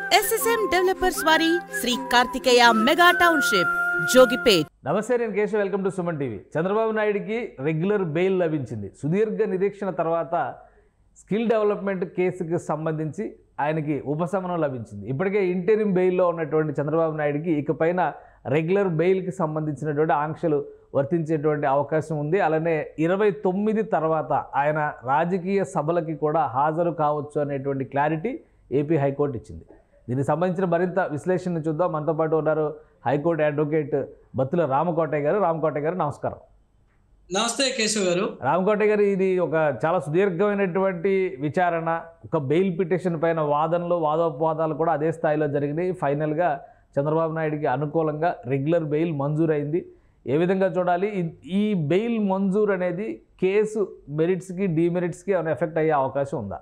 SSM developers వారి Sri Karthikeya mega township Jogipet నమస్తే నేను Keshav welcome to Suman TV Chandrababu నాయుడికి రెగ్యులర్ బెయిల్ లభించింది సుదీర్ఘ నిరీక్షణ తర్వాత స్కిల్ డెవలప్మెంట్ కేసుకి సంబంధించి ఆయనకి ఉపశమనం లభించింది ఇప్పటికే ఇంటరిం బెయిల్లో ఉన్నటువంటి చంద్రబాబు నాయుడికి ఇకపైన రెగ్యులర్ బెయిల్కి సంబంధించినటువంటి ఆంక్షలు వర్తించేటువంటి అవకాశం ఉంది అలానే ఇరవై తొమ్మిది తర్వాత ఆయన రాజకీయ సభలకి కూడా హాజరు కావచ్చు అనేటువంటి క్లారిటీ ఏపీ హైకోర్టు ఇచ్చింది దీనికి సంబంధించిన మరింత విశ్లేషణ చూద్దాం మనతో పాటు ఉన్నారు హైకోర్టు అడ్వకేట్ బత్తుల రామకోటయ్య గారు రామకోటయ్య గారు నమస్కారం నమస్తే కేశవ్ గారు రామకోటయ్య గారు ఇది ఒక చాలా సుదీర్ఘమైనటువంటి విచారణ ఒక బెయిల్ పిటిషన్ పైన వాదనలు వాదోపవాదాలు కూడా అదే స్థాయిలో జరిగినాయి ఫైనల్గా చంద్రబాబు నాయుడికి అనుకూలంగా రెగ్యులర్ బెయిల్ మంజూరైంది ఏ విధంగా చూడాలి ఈ- ఈ బెయిల్ మంజూరు అనేది కేసు మెరిట్స్కి డిమెరిట్స్కి ఏమైనా ఎఫెక్ట్ అయ్యే అవకాశం ఉందా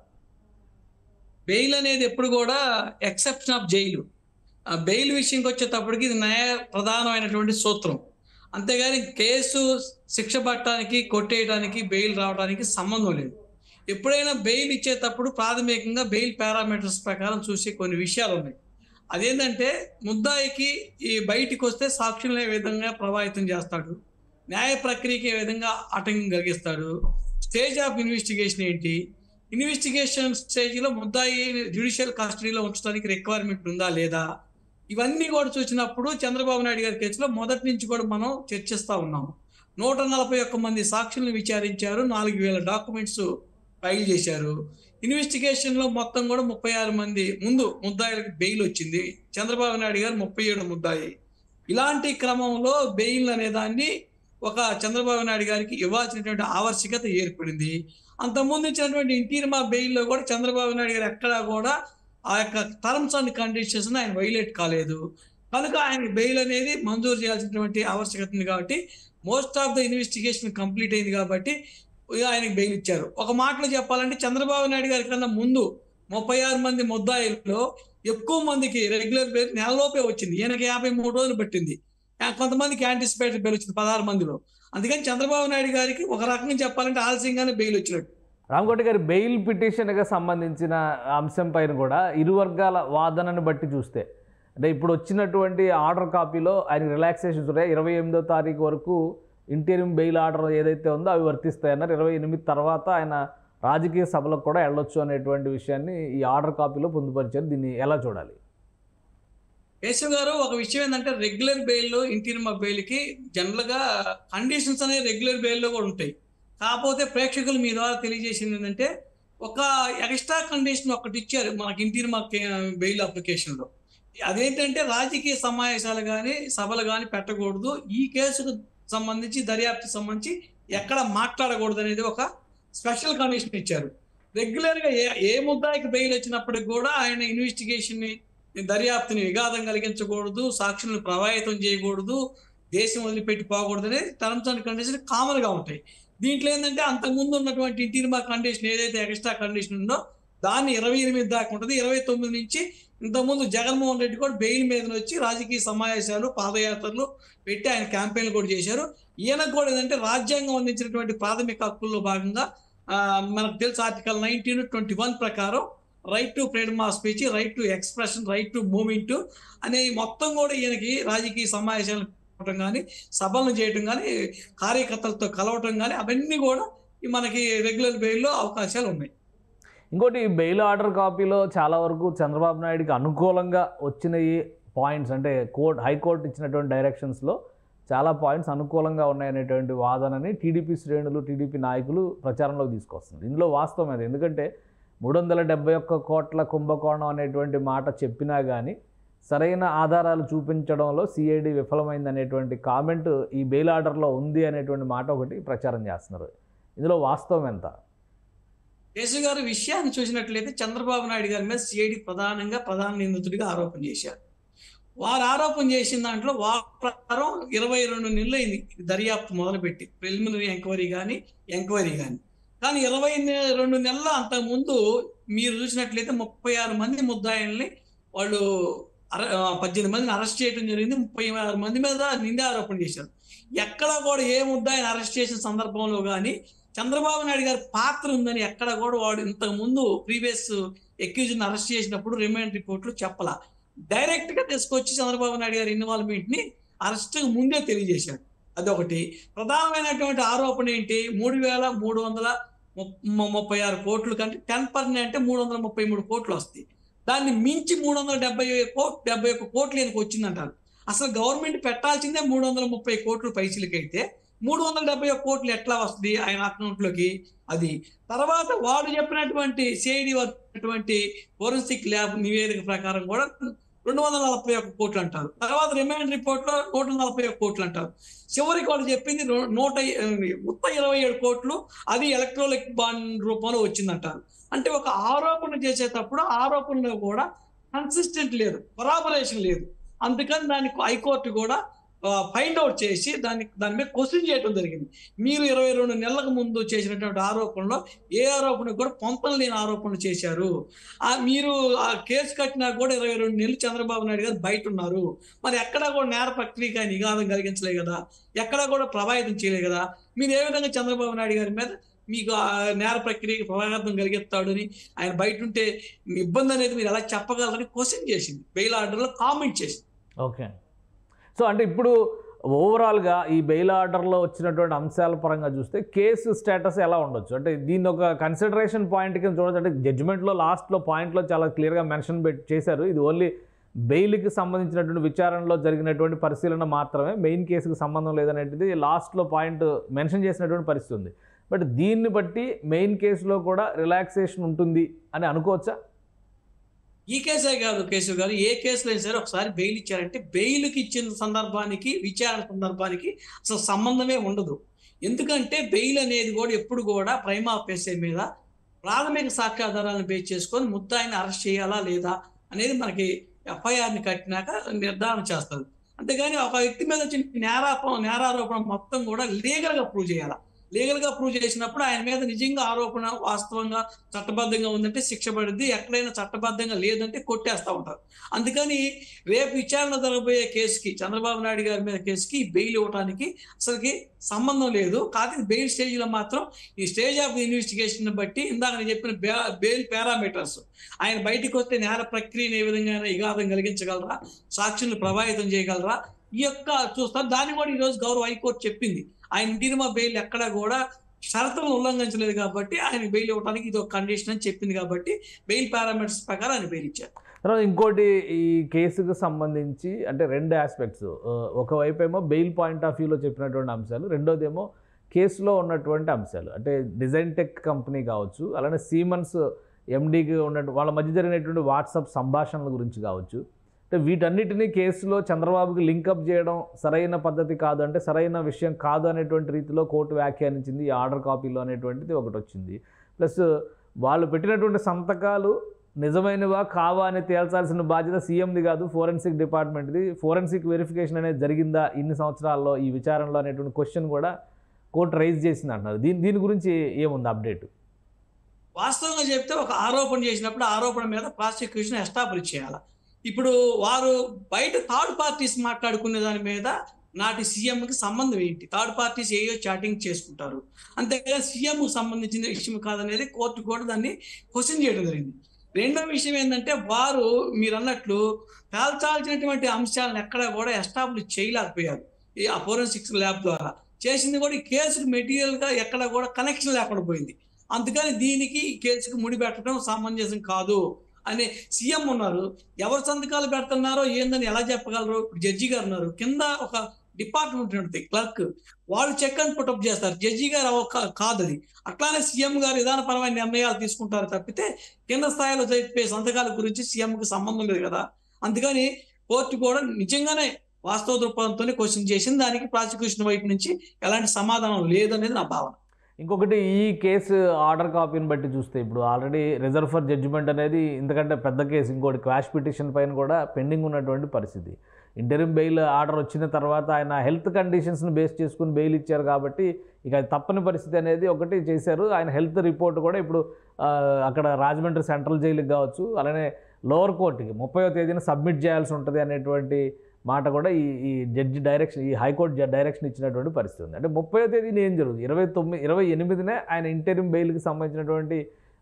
బెయిల్ అనేది ఎప్పుడు కూడా ఎక్సెప్షన్ ఆఫ్ జైలు ఆ బెయిల్ విషయంకి వచ్చేటప్పటికి ఇది న్యాయ ప్రధానమైనటువంటి సూత్రం అంతేగాని కేసు శిక్ష పట్టడానికి కొట్టేయడానికి బెయిల్ రావడానికి సంబంధం లేదు ఎప్పుడైనా బెయిల్ ఇచ్చేటప్పుడు ప్రాథమికంగా బెయిల్ పారామీటర్స్ ప్రకారం చూసే కొన్ని విషయాలు ఉన్నాయి అదేంటంటే ముద్దాయికి ఈ బయటికి వస్తే సాక్షులను ఏ విధంగా ప్రభావితం చేస్తాడు న్యాయ ప్రక్రియకి ఏ విధంగా ఆటంకం కలిగిస్తాడు స్టేజ్ ఆఫ్ ఇన్వెస్టిగేషన్ ఏంటి ఇన్వెస్టిగేషన్ స్టేజ్లో ముద్దాయి జ్యుడిషియల్ కస్టడీలో ఉంచడానికి రిక్వైర్మెంట్ ఉందా లేదా ఇవన్నీ కూడా చూసినప్పుడు చంద్రబాబు నాయుడు గారి కేసులో మొదటి నుంచి కూడా మనం చర్చిస్తూ ఉన్నాము నూట నలభై ఒక్క మంది సాక్షులను విచారించారు నాలుగు వేల డాక్యుమెంట్స్ ఫైల్ చేశారు ఇన్వెస్టిగేషన్లో మొత్తం కూడా ముప్పై ఆరు మంది ముందు ముద్దాయిలకు బెయిల్ వచ్చింది చంద్రబాబు నాయుడు గారు ముప్పై ఏడు ముద్దాయి ఇలాంటి క్రమంలో బెయిల్ అనే దాన్ని ఒక చంద్రబాబు నాయుడు గారికి ఇవ్వాల్సినటువంటి ఆవశ్యకత ఏర్పడింది అంతకుముందు ఇచ్చినటువంటి ఇంటీరియర్ బెయిల్లో కూడా చంద్రబాబు నాయుడు గారు ఎక్కడా కూడా ఆ యొక్క టర్మ్స్ అండ్ కండిషన్స్ ఆయన వైలేట్ కాలేదు కనుక ఆయన బెయిల్ అనేది మంజూరు చేయాల్సినటువంటి ఆవశ్యకత ఉంది కాబట్టి most of the investigation complete అయింది కాబట్టి ఇక ఆయనకి బెయిల్ ఇచ్చారు ఒక మాటలో చెప్పాలంటే చంద్రబాబు నాయుడు గారి కన్నా ముందు ముప్పై ఆరు మంది ముద్దాయిల్లో ఎక్కువ మందికి రెగ్యులర్ బెయిల్ నెలలోపే వచ్చింది ఈయనకి యాభై మూడు రోజులు పట్టింది ఆ కొంతమందికి యాంటిసిపేటెడ్ బెయిల్ వచ్చింది పదహారు మందిలో అందుకని చంద్రబాబు నాయుడు గారికి ఒక రకంగా చెప్పాలంటే ఆలస్యంగానే బెయిల్ వచ్చినట్టు రామకోటి గారి బెయిల్ పిటిషన్గా సంబంధించిన అంశం పైన కూడా ఇరు వర్గాల వాదనను బట్టి చూస్తే అంటే ఇప్పుడు వచ్చినటువంటి ఆర్డర్ కాపీలో ఆయన రిలాక్సేషన్స్ ఉన్నాయి ఇరవై ఎనిమిదో తారీఖు వరకు ఇంటీరియం బెయిల్ ఆర్డర్ ఏదైతే ఉందో అవి వర్తిస్తాయన్నారు ఇరవై ఎనిమిది తర్వాత ఆయన రాజకీయ సభలకు కూడా వెళ్ళొచ్చు అనేటువంటి విషయాన్ని ఈ ఆర్డర్ కాపీలో పొందుపరిచారు దీన్ని ఎలా చూడాలి కేశవ్ గారు ఒక విషయం ఏంటంటే రెగ్యులర్ బెయిల్ ఇంటీరియర్ బెయిల్కి జనరల్గా కండిషన్స్ అనేవి రెగ్యులర్ బెయిల్లో కూడా ఉంటాయి కాకపోతే ప్రేక్షకులు మీ ద్వారా తెలియజేసింది ఏంటంటే ఒక ఎక్స్ట్రా కండిషన్ ఒకటి ఇచ్చారు మనకి ఇంటీరియర్ బెయిల్ అప్లికేషన్లో అదేంటంటే రాజకీయ సమావేశాలు కానీ సభలు కానీ పెట్టకూడదు ఈ కేసుకు సంబంధించి దర్యాప్తు సంబంధించి ఎక్కడ మాట్లాడకూడదు అనేది ఒక స్పెషల్ కండిషన్ ఇచ్చారు రెగ్యులర్గా ఏ ఏ ముద్దాయికి బెయిల్ వచ్చినప్పటికి కూడా ఆయన ఇన్వెస్టిగేషన్ని దర్యాప్తుని విఘాతం కలిగించకూడదు సాక్షులను ప్రభావితం చేయకూడదు దేశం వదిలిపెట్టి పోకూడదు అనేది టర్మ్స్ అండ్ కండిషన్ కామన్ గా ఉంటాయి దీంట్లో ఏంటంటే అంతకుముందు ఉన్నటువంటి ఇంటీరియర్ కండిషన్ ఏదైతే ఎక్స్ట్రా కండిషన్ ఉందో దాన్ని ఇరవై ఎనిమిది దాకా ఉంటుంది ఇరవై తొమ్మిది నుంచి ఇంతకుముందు జగన్మోహన్ రెడ్డి కూడా బెయిల్ మీద వచ్చి రాజకీయ సమావేశాలు పాదయాత్రలు పెట్టి ఆయన క్యాంపెయిన్లు కూడా చేశారు ఈయనకు కూడా ఏంటంటే రాజ్యాంగం అందించినటువంటి ప్రాథమిక హక్కుల్లో భాగంగా ఆ, మనకు తెలుసు ఆర్టికల్ నైన్టీన్ ట్వంటీ వన్ ప్రకారం right to freedom of speech right to expression right to movement అనే మొత్తం కూడా ఈయనకి రాజకీయ సమావేశాలు పెట్టడం కానీ సభలను చేయడం కానీ కార్యకర్తలతో కలవటం కానీ అవన్నీ కూడా ఈ మనకి రెగ్యులర్ బెయిల్లో అవకాశాలు ఉన్నాయి ఇంకోటి ఈ బెయిల్ ఆర్డర్ కాపీలో చాలా వరకు చంద్రబాబు నాయుడికి అనుకూలంగా వచ్చిన ఈ పాయింట్స్ అంటే కోర్ట్ హైకోర్టు ఇచ్చినటువంటి డైరెక్షన్స్లో చాలా పాయింట్స్ అనుకూలంగా ఉన్నాయనేటువంటి వాదనని టీడీపీ శ్రేణులు టీడీపీ నాయకులు ప్రచారంలోకి తీసుకొస్తుంది ఇందులో వాస్తవం అది ఎందుకంటే మూడు వందల డెబ్బై ఒక్క కోట్ల కుంభకోణం అనేటువంటి మాట చెప్పినా కానీ సరైన ఆధారాలు చూపించడంలో సిఐడి విఫలమైంది అనేటువంటి కామెంట్ ఈ బెయిల్ ఆర్డర్లో ఉంది అనేటువంటి మాట ఒకటి ప్రచారం చేస్తున్నారు ఇందులో వాస్తవం ఎంత కేసు గారు విషయాన్ని చూసినట్లయితే చంద్రబాబు నాయుడు గారి మీద సిఐడి ప్రధానంగా ప్రధాన నిందితుడిగా ఆరోపణ చేశారు వారు ఆరోపణ చేసిన దాంట్లో వారి ప్రకారం ఇరవై రెండు నెలలు అయింది ఇది దర్యాప్తు మొదలుపెట్టి ప్రిలిమినరీ ఎంక్వైరీ కానీ ఎంక్వైరీ కానీ కానీ ఇరవై నె- రెండు నెలల అంత ముందు మీరు చూసినట్లయితే ముప్పై ఆరు మంది ముద్దాయిల్ని వాళ్ళు అర ఆ, పద్దెనిమిది మందిని అరెస్ట్ చేయడం జరిగింది ముప్పై ఆరు మంది మీద నింద ఆరోపణ చేశారు ఎక్కడ కూడా ఏ ముద్దాయిని అరెస్ట్ చేసిన సందర్భంలో కానీ చంద్రబాబు నాయుడు గారి పాత్ర ఉందని ఎక్కడ కూడా వాడు ఇంతకు ముందు ప్రీవియస్ ఎక్యూజ్ని అరెస్ట్ చేసినప్పుడు రిమాండ్ రిపోర్ట్లు చెప్పలా డైరెక్ట్ గా తీసుకొచ్చి చంద్రబాబు నాయుడు గారి ఇన్వాల్వ్మెంట్ ని అరెస్ట్ ముందే తెలియజేశాడు అదొకటి ప్రధానమైనటువంటి ఆరోపణ ఏంటి మూడు వేల మూడు వందల ముప్- ముప్పై ఆరు కోట్లు కంటే టెన్ పర్సెంట్ అంటే మూడు వందల ముప్పై మూడు కోట్లు వస్తాయి దాన్ని మించి మూడు వందల డెబ్బై కోట్ డెబ్బై ఒక్క కోట్లు ఈయనకు వచ్చిందంటారు అసలు గవర్నమెంట్ పెట్టాల్సిందే మూడు వందల ముప్పై కోట్లు పైసలకైతే మూడు వందల డెబ్బై ఒక్క కోట్లు ఎట్లా వస్తుంది ఆయన అకౌంట్లోకి అది తర్వాత వాడు చెప్పినటువంటి సిఐడి వచ్చినటువంటి ఫోరెన్సిక్ ల్యాబ్ నివేదిక ప్రకారం కూడా రెండు వందల నలభై ఒక్క కోట్లు అంటారు తర్వాత రిమైండ్ రిపోర్ట్ లో నూట నలభై ఒక్క కోట్లు అంటారు చివరికి వాళ్ళు చెప్పింది రో- నూట ఇ- మొత్తం ఇరవై ఏడు కోట్లు అది ఎలక్ట్రానిక్ బాండ్ రూపంలో వచ్చిందంటారు అంటే ఒక ఆరోపణ చేసేటప్పుడు ఆరోపణలో కూడా కన్సిస్టెంట్ లేదు కొరాబరేషన్ లేదు అందుకని దానికి హైకోర్టు కూడా ఫైండ్ అవుట్ చేసి దాన్ని దాని మీద క్వశ్చన్ చేయడం జరిగింది మీరు ఇరవై రెండు నెలలకు ముందు చేసినటువంటి ఆరోపణలో ఏ ఆరోపణ కూడా పొంతం లేని ఆరోపణలు చేశారు ఆ మీరు ఆ కేసు కట్టినా కూడా ఇరవై రెండు నెలలు చంద్రబాబు నాయుడు గారు బయట ఉన్నారు మరి ఎక్కడా కూడా నేర ప్రక్రియ నిఘాతం కలిగించలే కదా ఎక్కడా కూడా ప్రభావితం చేయలేదు కదా మీరు ఏ విధంగా చంద్రబాబు నాయుడు గారి మీద మీకు ఆ నేర ప్రక్రియకి ప్రభావితం కలిగిస్తాడని ఆయన బయట ఉంటే మీ ఇబ్బంది అనేది మీరు ఎలా చెప్పగలరని క్వశ్చన్ చేసింది బెయిల్ ఆర్డర్లో కామెంట్ చేసింది ఓకే సో అంటే ఇప్పుడు ఓవరాల్గా ఈ బెయిల్ ఆర్డర్లో వచ్చినటువంటి అంశాల పరంగా చూస్తే కేసు స్టేటస్ ఎలా ఉండొచ్చు అంటే దీన్ని ఒక కన్సిడరేషన్ పాయింట్ కింద చూడొచ్చు అంటే జడ్జిమెంట్లో లాస్ట్లో పాయింట్లో చాలా క్లియర్గా మెన్షన్ పెట్టి చేశారు ఇది ఓన్లీ బెయిల్కి సంబంధించినటువంటి విచారణలో జరిగినటువంటి పరిశీలన మాత్రమే మెయిన్ కేసుకు సంబంధం లేదనేటిది లాస్ట్లో పాయింట్ మెన్షన్ చేసినటువంటి పరిస్థితి ఉంది బట్ దీన్ని బట్టి మెయిన్ కేసులో కూడా రిలాక్సేషన్ ఉంటుంది అని అనుకోవచ్చా ఈ కేసే కాదు కేసు గారు ఏ కేసులో అయినా సరే ఒకసారి బెయిల్ ఇచ్చారంటే బెయిల్కి ఇచ్చిన సందర్భానికి విచారణ సందర్భానికి అసలు సంబంధమే ఉండదు ఎందుకంటే బెయిల్ అనేది కూడా ఎప్పుడు కూడా ప్రైమా పేసే మీద ప్రాథమిక సాక్ష్యాధారాలను బేస్ చేసుకొని ముద్దాయిని అరెస్ట్ చేయాలా లేదా అనేది మనకి ఎఫ్ఐఆర్ని కట్టినాక నిర్ధారణ చేస్తారు అంతేగాని ఒక వ్యక్తి మీద వచ్చిన నేరాపం నేరారోపణ మొత్తం కూడా లీగల్గా ప్రూవ్ చేయాలి లీగల్గా ప్రూవ్ చేసినప్పుడు ఆయన మీద నిజంగా ఆరోపణ వాస్తవంగా చట్టబద్ధంగా ఉందంటే శిక్ష పడుద్ది ఎక్కడైనా చట్టబద్ధంగా లేదంటే కొట్టేస్తా ఉంటారు అందుకని రేపు విచారణ జరగబోయే కేసుకి చంద్రబాబు నాయుడు గారి మీద కేసుకి బెయిల్ ఇవ్వడానికి అసలుకి సంబంధం లేదు కాకపోతే బెయిల్ స్టేజ్లో మాత్రం ఈ స్టేజ్ ఆఫ్ ఇన్వెస్టిగేషన్ బట్టి ఇందాక నేను చెప్పిన బెయిల్ పారామీటర్స్ ఆయన బయటికి వస్తే నేర ప్రక్రియను ఏ విధంగా విఘాతం కలిగించగలరా సాక్షులను ప్రభావితం చేయగలరా ఈ యొక్క చూస్తాం దాన్ని కూడా ఈరోజు గౌరవ హైకోర్టు చెప్పింది ఆయన ఇంటిరిమా బెయిల్ ఎక్కడా కూడా షరతులను ఉల్లంఘించలేదు కాబట్టి ఆయన బెయిల్ ఇవ్వడానికి ఇది ఒక కండిషన్ అని చెప్పింది కాబట్టి బెయిల్ పారామీటర్స్ ప్రకారం ఆయన బెయిల్ ఇచ్చారు తర్వాత ఇంకోటి ఈ కేసుకు సంబంధించి అంటే రెండు ఆస్పెక్ట్స్ ఒకవైపు ఏమో బెయిల్ పాయింట్ ఆఫ్ వ్యూలో చెప్పినటువంటి అంశాలు రెండోది ఏమో కేసులో ఉన్నటువంటి అంశాలు అంటే డిజైన్ టెక్ కంపెనీ కావచ్చు అలానే సీమన్స్ ఎండీకి ఉన్నట్టు వాళ్ళ మధ్య జరిగినటువంటి వాట్సాప్ సంభాషణల గురించి కావచ్చు అంటే వీటన్నిటినీ కేసులో చంద్రబాబుకి లింకప్ చేయడం సరైన పద్ధతి కాదు అంటే సరైన విషయం కాదు అనేటువంటి రీతిలో కోర్టు వ్యాఖ్యానించింది ఈ ఆర్డర్ కాపీలో అనేటువంటిది ఒకటి వచ్చింది ప్లస్ వాళ్ళు పెట్టినటువంటి సంతకాలు నిజమైనవా కావా అని తేల్చాల్సిన బాధ్యత సీఎంది కాదు ఫోరెన్సిక్ డిపార్ట్మెంట్ది ఫోరెన్సిక్ వెరిఫికేషన్ అనేది జరిగిందా ఇన్ని సంవత్సరాల్లో ఈ విచారణలో అనేటువంటి క్వశ్చన్ కూడా కోర్టు రైజ్ చేసింది అంటున్నారు దీని దీని గురించి ఏముంది అప్డేట్ వాస్తవంగా చెప్తే ఒక ఆరోపణ చేసినప్పుడు ఆరోపణ మీద ప్రాసిక్యూషన్ ఎస్టాబ్లిష్ చేయాలి ఇప్పుడు వారు బయట థర్డ్ పార్టీస్ మాట్లాడుకునే దాని మీద నాటి సీఎంకి సంబంధం ఏంటి థర్డ్ పార్టీస్ ఏయో చాటింగ్ చేసుకుంటారు అంతేకాదు సీఎంకు సంబంధించిన విషయం కాదనేది కోర్టు కూడా దాన్ని క్వశ్చన్ చేయడం జరిగింది రెండో విషయం ఏంటంటే వారు మీరు అన్నట్లు తేల్చాల్సినటువంటి అంశాలను ఎక్కడ కూడా ఎస్టాబ్లిష్ చేయలేకపోయారు ఈ ఆ ఫోరెన్సిక్స్ ల్యాబ్ ద్వారా చేసింది కూడా ఈ కేసుకు మెటీరియల్ గా ఎక్కడ కూడా కనెక్షన్ లేకుండా పోయింది అందుకని దీనికి ఈ కేసుకు ముడిపెట్టడం సమంజసం కాదు అనే సీఎం ఉన్నారు ఎవరు సంతకాలు పెడుతున్నారో ఏందని ఎలా చెప్పగలరు ఇప్పుడు జడ్జి గారు ఉన్నారు కింద ఒక డిపార్ట్మెంట్ ఉంటుంది క్లర్క్ వాళ్ళు చెక్ అండ్ పుటప్ చేస్తారు జడ్జి గారు అవ- కా- కాదు అది అట్లానే సీఎం గారు విధానపరమైన నిర్ణయాలు తీసుకుంటారు తప్పితే కింద స్థాయిలో చెప్పే సంతకాల గురించి సీఎం కి సంబంధం లేదు కదా అందుకని కోర్టు కూడా నిజంగానే వాస్తవ దృక్పథంతోనే క్వశ్చన్ చేసింది దానికి ప్రాసిక్యూషన్ వైపు నుంచి ఎలాంటి సమాధానం లేదనేది నా భావన ఇంకొకటి ఈ కేసు ఆర్డర్ కాపీని బట్టి చూస్తే ఇప్పుడు ఆల్రెడీ రిజర్వ్ ఫర్ జడ్జిమెంట్ అనేది ఇంతకంటే పెద్ద కేసు ఇంకోటి క్వాష్ పిటిషన్ పైన కూడా పెండింగ్ ఉన్నటువంటి పరిస్థితి ఇంటరిం బెయిల్ ఆర్డర్ వచ్చిన తర్వాత ఆయన హెల్త్ కండిషన్స్ని బేస్ చేసుకుని బెయిల్ ఇచ్చారు కాబట్టి ఇక అది తప్పని పరిస్థితి అనేది ఒకటి చేశారు ఆయన హెల్త్ రిపోర్ట్ కూడా ఇప్పుడు ఆ, అక్కడ రాజమండ్రి సెంట్రల్ జైలుకి కావచ్చు అలానే లోవర్ కోర్టుకి ముప్పైవ తేదీన సబ్మిట్ చేయాల్సి ఉంటుంది అనేటువంటి మాట కూడా ఈ ఈ జడ్జి డైరెక్షన్ ఈ హైకోర్టు జ- డైరెక్షన్ ఇచ్చినటువంటి పరిస్థితి ఉంది అంటే ముప్పై తేదీన ఏం జరుగుతుంది ఇరవై తొమ్మిది ఇరవై ఎనిమిదినే ఆయన ఇంటరిం బెయిల్కి సంబంధించినటువంటి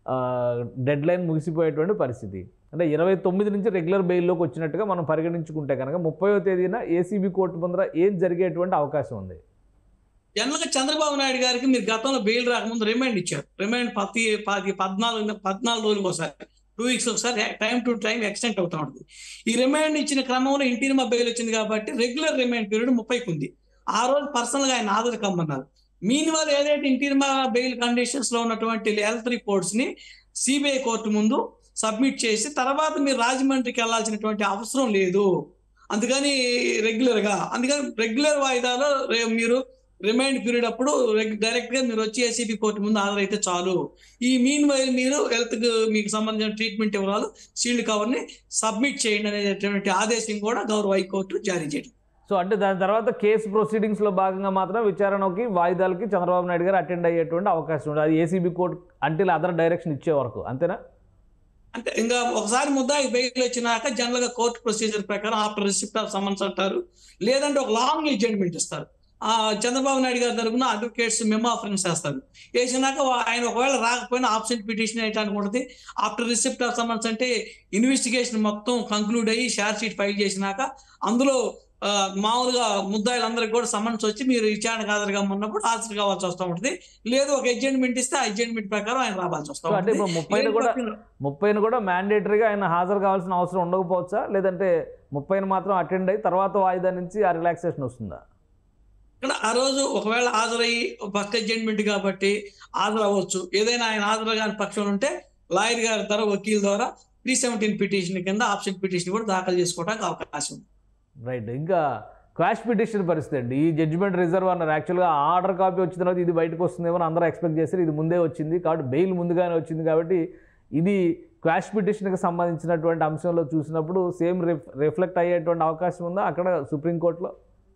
డెడ్ లైన్ ముగిసిపోయేటువంటి పరిస్థితి అంటే ఇరవై తొమ్మిది నుంచి రెగ్యులర్ బెయిల్లోకి వచ్చినట్టుగా మనం పరిగణించుకుంటే కనుక ముప్పైవ తేదీన ఏసీబీ కోర్టు ముందర ఏం జరిగేటువంటి అవకాశం ఉంది జనరల్గా చంద్రబాబు నాయుడు గారికి మీరు గతంలో బెయిల్ రాకముందు రిమైండ్ ఇచ్చారు రిమైండ్ పది పది పద్నాలుగు పద్నాలుగు రోజులకు ఒకసారి టూ వీక్స్ ఒకసారి టైం టు టైం ఎక్స్టెంట్ అవుతా ఉంటుంది ఈ రిమైండ్ ఇచ్చిన క్రమంలో ఇంటీరియర్ బెయిల్ వచ్చింది కాబట్టి రెగ్యులర్ రిమైండ్ పీరియడ్ ముప్పైకి ఉంది ఆ రోజు పర్సనల్ గా ఆయన హాజరు కమ్మన్నారు మీనివల్ ఏదైతే ఇంటీరియర్ బెయిల్ కండిషన్స్ లో ఉన్నటువంటి హెల్త్ రిపోర్ట్స్ ని సిబిఐ కోర్టు ముందు సబ్మిట్ చేసి తర్వాత మీరు రాజమండ్రికి వెళ్ళాల్సినటువంటి అవసరం లేదు అందుకని రెగ్యులర్ గా అందుకని రెగ్యులర్ వాయిదాలో రే- మీరు రిమైండ్ పీరియడ్ అప్పుడు డైరెక్ట్ గా మీరు వచ్చి ఏసీబీ కోర్టు ముందు హాజరైతే చాలు ఈ మీన్ వైల్ మీరు హెల్త్ మీకు సంబంధించిన ట్రీట్మెంట్ వివరాలు షీల్డ్ కవర్ ని సబ్మిట్ చేయండి అనేటువంటి ఆదేశం కూడా గౌరవ హైకోర్టు జారీ చేయడం సో అంటే దాని తర్వాత కేసు ప్రొసీడింగ్స్లో భాగంగా మాత్రం విచారణకి వాయిదాలకి చంద్రబాబు నాయుడు గారు అటెండ్ అయ్యేటువంటి అవకాశం ఉంది అది ఏసీబీ కోర్టు అంటే అదర్ డైరెక్షన్ ఇచ్చే వరకు అంతేనా అంటే ఇంకా ఒకసారి ముద్దాయి బెయిల్ వచ్చినాక జనరల్ గా కోర్టు ప్రొసీజర్ ప్రకారం ఆఫ్టర్ రిసిప్ట్ ఆఫ్ సమన్స్ అంటారు లేదంటే ఒక లాంగ్ అడ్జమెంట్ ఇస్తారు ఆ చంద్రబాబు నాయుడు గారి తరపున అడ్వకేట్స్ మెమో ఆఫరెన్స్ చేస్తారు వేసినాక వా- ఆయన ఒకవేళ రాకపోయినా ఆబ్సెంట్ పిటిషన్ వేయడానికి ఉంటుంది ఆఫ్టర్ రిసిప్ట్ ఆఫ్ సమన్స్ అంటే ఇన్వెస్టిగేషన్ మొత్తం కంక్లూడ్ అయ్యి షార్ట్ షీట్ ఫైల్ చేసినాక అందులో ఆ, మామూలుగా ముద్దాయిలందరికీ కూడా సమన్స్ వచ్చి మీరు విచారణకు హాజరుగా ఉన్నప్పుడు హాజరు కావాల్సి వస్తూ ఉంటుంది లేదు ఒక అడ్జమెంట్ ఇస్తే ఆ అడ్జమెంట్ ప్రకారం ఆయన రావాల్సి వస్తూ సో అంటే ఉంటుంది ఇప్పుడు ముప్పైని కూడా ముప్పైని కూడా మ్యాండేటరీగా ఆయన హాజరు కావాల్సిన అవసరం ఉండకపోవచ్చా లేదంటే ముప్పైని మాత్రం అటెండ్ అయ్యి తర్వాత వాయిదా నుంచి ఆ రిలాక్సేషన్ వస్తుందా ఇక్కడ ఆ రోజు ఒకవేళ హాజరయ్యి ఫస్ట్ అడ్జమెంట్ కాబట్టి హాజరు అవ్వచ్చు ఏదైనా ఆయన హాజరు కాని పక్షంలో ఉంటే లాయర్ గారి ద్వారా వకీల్ ద్వారా త్రీ సెవెంటీన్ పిటిషన్ కింద ఆప్షన్ పిటిషన్ కూడా దాఖలు చేసుకోవడానికి అవకాశం ఉంది రైట్ ఇంకా క్వాష్ పిటిషన్ పరిస్థితి అండి ఈ జడ్జిమెంట్ రిజర్వ్ అన్నారు యాక్చువల్గా ఆర్డర్ కాపీ వచ్చిన తర్వాత ఇది బయటకు వస్తుందేమో అని అందరూ ఎక్స్పెక్ట్ చేశారు ఇది ముందే వచ్చింది కాబట్టి బెయిల్ ముందుగానే వచ్చింది కాబట్టి ఇది క్వాష్ పిటిషన్కి సంబంధించినటువంటి అంశంలో చూసినప్పుడు సేమ్ రిఫ్ రిఫ్లెక్ట్ అయ్యేటువంటి అవకాశం ఉందా అక్కడ సుప్రీంకోర్టులో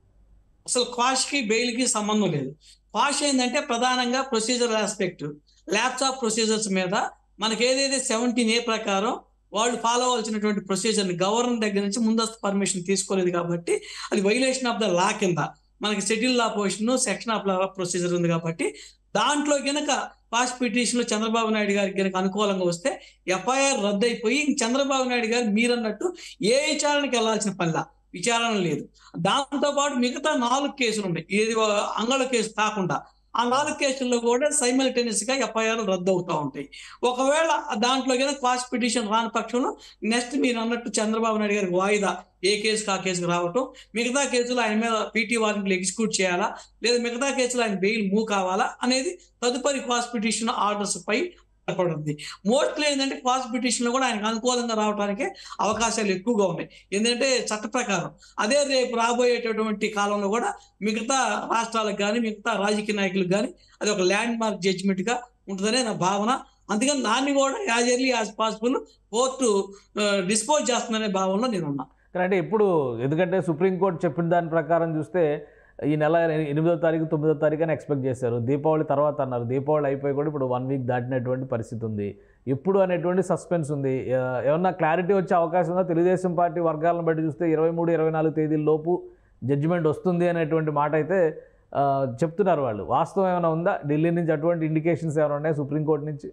అసలు క్వాష్ కి బెయిల్ కి సంబంధం లేదు క్వాష్ ఏంటంటే ప్రధానంగా ప్రొసీజర్ ఆస్పెక్ట్ ల్యాప్టాప్ ప్రొసీజర్స్ మీద మనకి ఏదైతే సెవెంటీన్ ఏ ప్రకారం వాళ్ళు ఫాలో అవ్వాల్సినటువంటి ప్రొసీజర్ ని గవర్నర్ దగ్గర నుంచి ముందస్తు పర్మిషన్ తీసుకోలేదు కాబట్టి అది వైలేషన్ ఆఫ్ ద లా కింద మనకి schedule law position section of law procedure ఉంది కాబట్టి దాంట్లో గనక పాస్ పిటిషన్ లో చంద్రబాబు నాయుడు గారికి గనక అనుకూలంగా వస్తే ఎఫ్ఐఆర్ రద్దు అయిపోయి చంద్రబాబు నాయుడు గారు మీరన్నట్టు ఏ విచారణకి వెళ్లాల్సిన పనిలా విచారణ లేదు దాంతో పాటు మిగతా నాలుగు కేసులు ఉన్నాయి ఏది అంగళ కేసు కాకుండా ఆ నాలుగు కేసుల్లో కూడా సైమల్టేనియస్ గా ఎఫ్ఐఆర్ రద్దు అవుతా ఉంటాయి ఒకవేళ దాంట్లో కనుక క్వాస్ పిటిషన్ రాని పక్షంలో నెక్స్ట్ మీరు అన్నట్టు చంద్రబాబు నాయుడు గారికి వాయిదా ఏ కేసుకు ఆ కేసుకు రావటం మిగతా కేసులు ఆయన మీద పీటీ వారెంట్లు ఎగ్జిక్యూట్ చేయాలా లేదా మిగతా కేసులు ఆయన బెయిల్ మూవ్ కావాలా అనేది తదుపరి క్వాస్ పిటిషన్ ఆర్డర్స్ పై ఆధారపడుతుంది మోస్ట్లీ ఏంటంటే క్వాస్ పిటిషన్ లో కూడా ఆయనకు అనుకూలంగా రావడానికి అవకాశాలు ఎక్కువగా ఉన్నాయి ఎందుకంటే చట్ట ప్రకారం అదే రేపు రాబోయేటటువంటి కాలంలో కూడా మిగతా రాష్ట్రాలకు కానీ మిగతా రాజకీయ నాయకులకు కానీ అది ఒక ల్యాండ్ మార్క్ జడ్జిమెంట్ గా ఉంటుందనే నా భావన అందుకని దాన్ని కూడా as early as possible court dispose చేస్తుందనే భావనలో నేను ఉన్నా కానీ అంటే ఇప్పుడు ఎందుకంటే సుప్రీంకోర్టు చెప్పిన దాని ప్రకారం చూస్తే ఈ నెల ఎనిమిదో తారీఖు తొమ్మిదో తారీఖు అని ఎక్స్పెక్ట్ చేశారు దీపావళి తర్వాత అన్నారు దీపావళి అయిపోయి కూడా ఇప్పుడు వన్ వీక్ దాటినటువంటి పరిస్థితి ఉంది ఎప్పుడు అనేటువంటి సస్పెన్స్ ఉంది ఏ- ఏమన్నా క్లారిటీ వచ్చే అవకాశం ఉందా తెలుగుదేశం పార్టీ వర్గాలను బట్టి చూస్తే ఇరవై మూడు ఇరవై నాలుగు తేదీల లోపు జడ్జిమెంట్ వస్తుంది అనేటువంటి మాట అయితే ఆ, చెప్తున్నారు వాళ్ళు వాస్తవం ఏమైనా ఉందా ఢిల్లీ నుంచి అటువంటి ఇండికేషన్స్ ఏమైనా ఉన్నాయి సుప్రీంకోర్టు నుంచి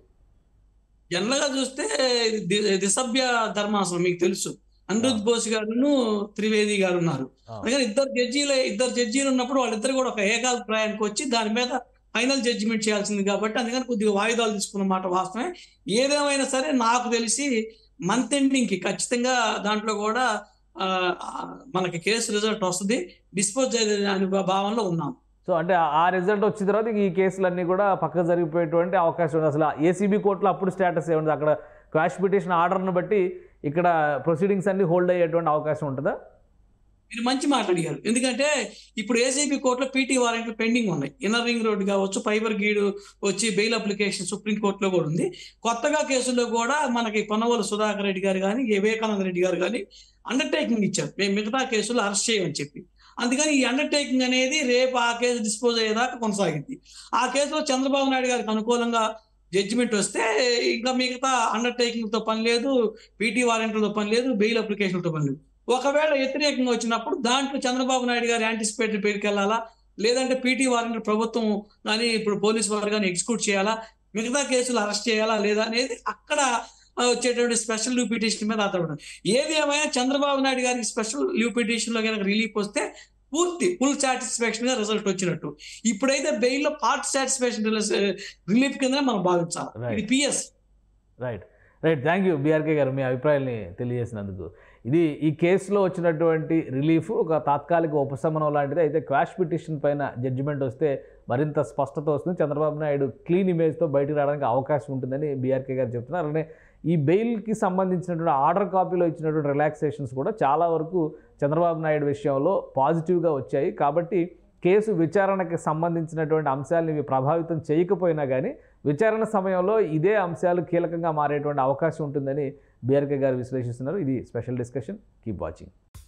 జనరల్ గా చూస్తే ది- దిసభ్య ధర్మాసనం మీకు తెలుసు అనిరుద్ బోస్ గారును త్రివేది గారు ఉన్నారు ఆ. అందుకని ఇద్దరు జడ్జీలు ఇద్దరు జడ్జీలు ఉన్నప్పుడు వాళ్ళిద్దరు కూడా ఒక ఏకాభిప్రాయానికి వచ్చి దాని మీద ఫైనల్ జడ్జిమెంట్ చేయాల్సింది కాబట్టి అందుకని కొద్దిగా వాయిదాలు తీసుకున్న మాట వాస్తవమే ఏదేమైనా సరే నాకు తెలిసి మంత్ ఎండింగ్ కి ఖచ్చితంగా దాంట్లో కూడా ఆ, ఆ, మనకి కేసు రిజల్ట్ వస్తుంది డిస్పోజ్ అనే భావనలో ఉన్నాం సో అంటే ఆ- ఆ రిజల్ట్ వచ్చిన తర్వాత ఈ కేసులన్నీ కూడా పక్క జరిగిపోయేటువంటి అవకాశం ఉంది అసలు ఏసీబీ కోర్టులో అప్పుడు స్టేటస్ ఏముంది అక్కడ క్వాష్ పిటిషన్ ఆర్డర్ను బట్టి ఇక్కడ ప్రొసీడింగ్స్ అన్ని హోల్డ్ అయ్యేటువంటి అవకాశం ఉంటుందా మీరు మంచి మాట అడిగారు ఎందుకంటే ఇప్పుడు ఏసీబీ కోర్టులో పీటీ వారెంట్లు పెండింగ్ ఉన్నాయి ఇన్నర్ రింగ్ రోడ్ కావచ్చు ఫైబర్ గీడు వచ్చి బెయిల్ అప్లికేషన్ సుప్రీం కోర్టులో కూడా ఉంది కొత్తగా కేసుల్లో కూడా మనకి పొన్నవోలు సుధాకర్ రెడ్డి గారు కానీ వివేకానంద రెడ్డి గారు కానీ అండర్టేకింగ్ ఇచ్చారు మేము మిగతా కేసులు అరెస్ట్ చేయమని చెప్పి అందుకని ఈ అండర్టేకింగ్ అనేది రేపు ఆ కేసు డిస్పోజ్ అయ్యేదాకా కొనసాగింది ఆ కేసులో చంద్రబాబు నాయుడు గారికి అనుకూలంగా జడ్జిమెంట్ వస్తే ఇంకా మిగతా అండర్టేకింగ్ తో పని లేదు పీటీ వారెంట్లతో పని లేదు బెయిల్ అప్లికేషన్తో పని లేదు ఒకవేళ వ్యతిరేకంగా వచ్చినప్పుడు దాంట్లో చంద్రబాబు నాయుడు గారు యాంటిసిపేటరీ పేరుకి వెళ్ళాలా లేదంటే పీటీ వారెంట్ ప్రభుత్వం కానీ ఇప్పుడు పోలీస్ వారు కానీ ఎగ్జిక్యూట్ చేయాలా మిగతా కేసులు అరెస్ట్ చేయాలా లేదా అనేది అక్కడ ఆ, వచ్చేటువంటి స్పెషల్ లీవ్ పిటిషన్ మీద ఆధారపడి ఏది ఏమైనా చంద్రబాబు నాయుడు గారికి స్పెషల్ లీవ్ పిటిషన్ లో కనుక రిలీఫ్ వస్తే పూర్తి ఫుల్ సాటిస్ఫాక్షన్ గా రిజల్ట్ వచ్చినట్టు ఇప్పుడైతే బెయిల్ లో పార్ట్ సాటిస్ఫాక్షన్ రిలీఫ్ కింద మనం భావించాలి Right. ఇది PS right right thank you BRK గారు మీ అభిప్రాయాల్ని తెలియజేసినందుకు ఇది ఈ కేసులో వచ్చినటువంటి రిలీఫ్ ఒక తాత్కాలిక ఉపశమనం లాంటిది అయితే క్వాష్ పిటిషన్ పైన జడ్జిమెంట్ వస్తే మరింత స్పష్టత వస్తుంది చంద్రబాబు నాయుడు క్లీన్ ఇమేజ్తో బయటకు రావడానికి అవకాశం ఉంటుందని బీఆర్కే గారు చెప్తున్నారు అలానే ఈ బెయిల్కి సంబంధించినటువంటి ఆర్డర్ కాపీలో ఇచ్చినటువంటి రిలాక్సేషన్స్ కూడా చాలా వరకు చంద్రబాబు నాయుడు విషయంలో పాజిటివ్గా వచ్చాయి కాబట్టి కేసు విచారణకి సంబంధించినటువంటి అంశాలను ఇవి ప్రభావితం చేయకపోయినా కానీ విచారణ సమయంలో ఇదే అంశాలు కీలకంగా మారేటువంటి అవకాశం ఉంటుందని బీఆర్కే గారు విశ్లేషిస్తున్నారు ఇది స్పెషల్ డిస్కషన్ కీప్ వాచింగ్